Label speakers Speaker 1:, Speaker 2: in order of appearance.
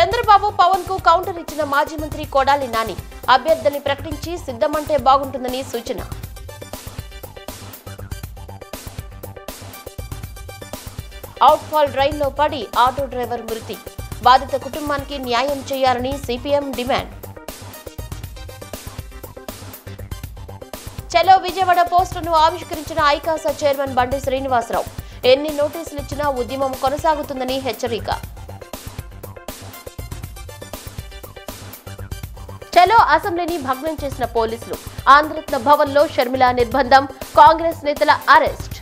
Speaker 1: చంద్రబాబు పవన్ కు కౌంటర్ ఇచ్చిన మాజీ మంత్రి కొడాలి నాని అభ్యర్థిని ప్రకటించి సిద్ధమంటే బాగుంటుందని సూచన అవుట్ ఫాల్ డ్రైన్ లో పడి ఆటో డ్రైవర్ మృతి బాధిత కుటుంబానికి న్యాయం చేయాలని సిపిఎం డిమాండ్ చలో విజయవాడ పోస్టును ఆవిష్కరించిన ఐకాసా చైర్మన్ బండి శ్రీనివాసరావు ఎన్ని నోటీసులు ఇచ్చినా ఉద్యమం కొనసాగుతుందని హెచ్చరిక చలో అసెంబ్లీని భగ్నం చేసిన పోలీసులు ఆంధ్రరత్న భవన్లో షర్మిల నిర్బంధం కాంగ్రెస్ నేతల అరెస్ట్